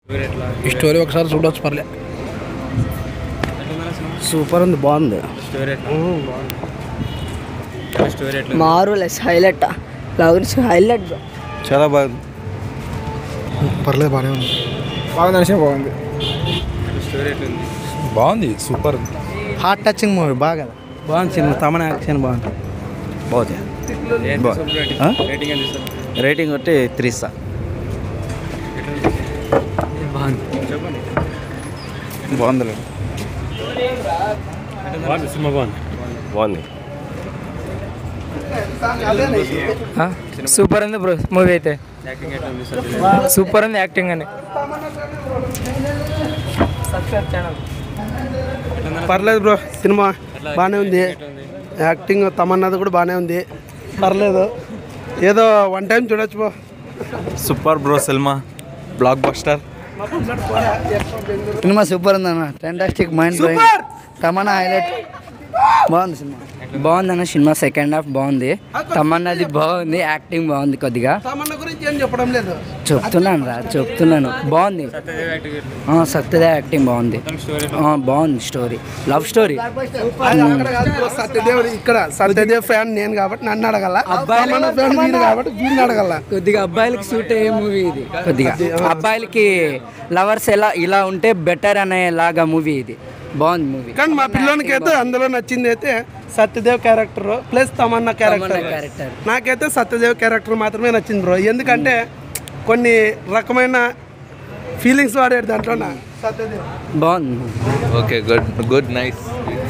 ఈ స్టోరీ ఒకసారి చూడవచ్చు పర్లే సూపర్ ఉంది బాగుంది స్టోరీ ఎట్లా స్టోరీ ఎట్లా మారులెస్ హైలైట్ లవ్ హైలైట్ చాలా బాగుంది పర్లేదు బాగానే ఉంది బాగుంది అంటే బాగుంది స్టోరీ ఎట్లా ఉంది బాగుంది సూపర్ హార్ట్ టచింగ్ మూవీ బాగా బాగుంది సినిమా తమన యాక్షన్ బాగుంది బాగుంది ఏం బా- తీసుకో రేటింగ్ ఆ? రేటింగ్ ఎంత ఇస్తారు రేటింగ్ వచ్చి త్రీ స్టార్ చెప్పండి బాగుంది బాగుంది సినిమా బాగుంది బాగుంది సూపర్ ఉంది బ్రో మూవీ అయితే యాక్టింగ్ ఎట్లా ఉంది సార్ సూపర్ ఉంది యాక్టింగ్ అని పర్లేదు బ్రో సినిమా ఎట్లా బాగానే ఉంది ఎట్లా ఉంది యాక్టింగ్ తమన్నది కూడా బాగానే ఉంది పర్లేదు ఏదో వన్ టైం చూడొచ్చు బో సూపర్ బ్రో సినిమా బ్లాక్ బస్టర్ సినిమా సూపర్ ఉంది అన్న fantastic mind blowing Tamannaah highlight బాగుంది సినిమా బాగుంది అన్న సినిమా సెకండ్ హాఫ్ బాగుంది తమన్నది బాగుంది యాక్టింగ్ బాగుంది కొద్దిగా తమన్న గురించి ఏం చెప్పడం లేదు చెప్తున్నాను రా చెప్తున్నాను బాగుంది సత్యదేవ్ యాక్టింగ్ ఎట్లా ఆ, సత్యదేవ్ యాక్టింగ్ బాగుంది మొత్తం స్టోరీ ఆ, బాగుంది స్టోరీ లవ్ స్టోరీ అది అక్కడ కాదు బ్రో, సత్యదేవ్ ఇక్కడ సత్యదేవ్ ఫ్యాన్ నేను కాబట్టి నన్ను అడగల తమన్న ఫ్యాన్ మీరు కాబట్టి వీడిని అడగల కొద్దిగా అబ్బాయిలకి సూట్ అయ్యే మూవీ ఇది కొద్దిగా అబ్బాయిలకి లవర్స్ ఎలా ఇలా ఉంటే బెటర్ అనేలాగా మూవీ ఇది బాగుంది మూవీ కానీ మా పిల్లోనికి అయితే అందులో నచ్చింది అయితే Satyadev character plus Tamannaah character character నాకైతే సత్యదేవ్ క్యారెక్టర్ మాత్రమే నచ్చింది బ్రో ఎందుకంటే కొన్ని రకమైన ఫీలింగ్స్ వాడాడు దాంట్లో సత్యదేవ్ బాగుంది movie. Okay good good nice